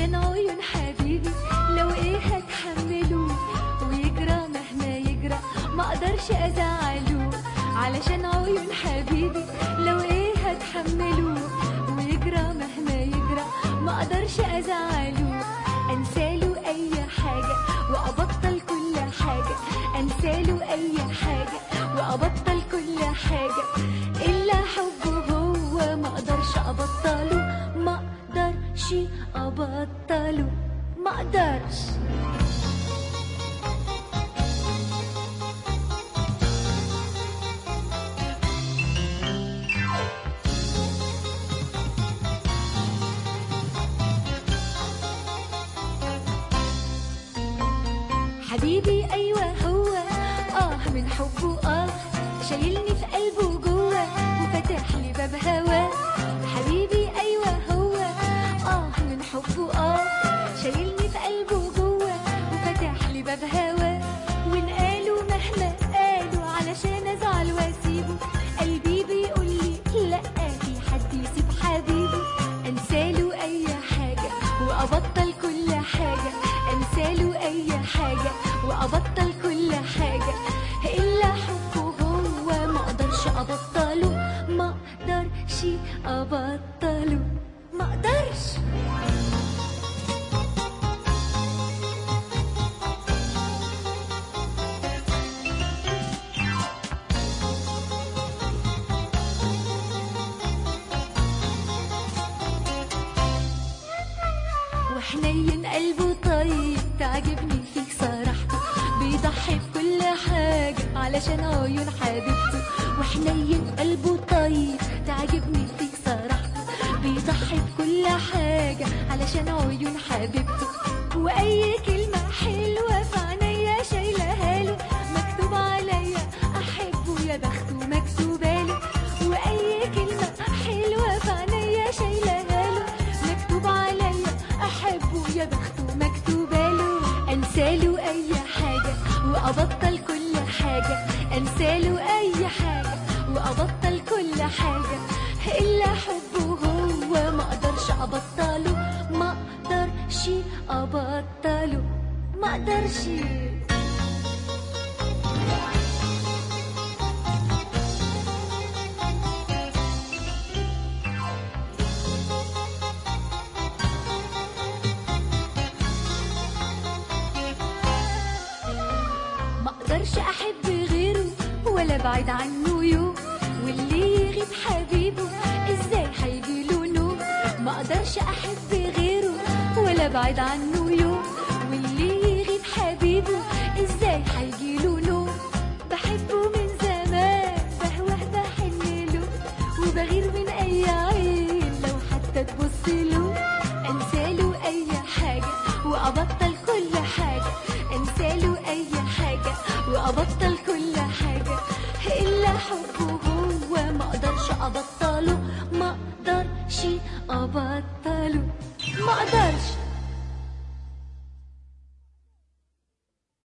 علشان عيون حبيبي لو ايه هتحمله ويجرى مهما يجرى ما اقدرش ازعله علشان عيون حبيبي لو ايه هتحمله ويجرى مهما يجرى ما اقدرش ازعله انساله اي حاجه وابطل كل حاجه انساله اي حاجه وابطل كل حاجه الا حبه هو ما اقدرش ابطله ما اقدرش ابطله ما اقدرش حبيبي ايوه هو اه من حبه اه شايلني في قلبه جوه وفتح لي باب هوا حبيبي ايوه هو اه من حبه اه شايلني في قلبه جوه وفتح لي باب هوا وان قالوا مهما قالوا علشان ازعل واسيبه قلبي بيقول لي لا في حد يسيب حبيبه انساله اي حاجه وابطل كل حاجه انساله اي حاجه وابطل كل حاجه الا حبه هو ما اقدرش ابطله ما اقدرش ابطله ما اقدرش وحنين قلبه طيب تعجبني فيك صراحته بيضحي بكل حاجة علشان عيون حبيبته وحنين قلبه طيب تعجبني فيك صراحته بيضحي بكل حاجة علشان عيون حبيبته وأي كلمة حلوة في عينيا شايلها له مكتوب عليا أحبه يا بخته مكتوبة له وأي كلمة حلوة في عينيا شايلها له مكتوب عليا أحبه يا بخته مكتوبة له أنساله أي حاجة وأبطل كل حاجة أنساله أي حاجة وأبطل كل حاجة إلا حبه هو ما أقدرش أبطله ما أقدرش أبطله ما أقدرش ما اقدرش احب غيره ولا ابعد عنه يوم واللي يغيب حبيبه ازاي هيجي له نوم ما اقدرش احب غيره ولا ابعد عنه يوم واللي يغيب حبيبه ازاي هيجي له نوم بحبه من زمان بهواه بحن له وبغير من اي عين لو حتى تبص له انساله اي حاجه وابطل كل حاجه انساله اي حاجه وابطل كل حاجه الا حبه هو ما اقدرش ابطله ما اقدرش ابطله ما اقدرش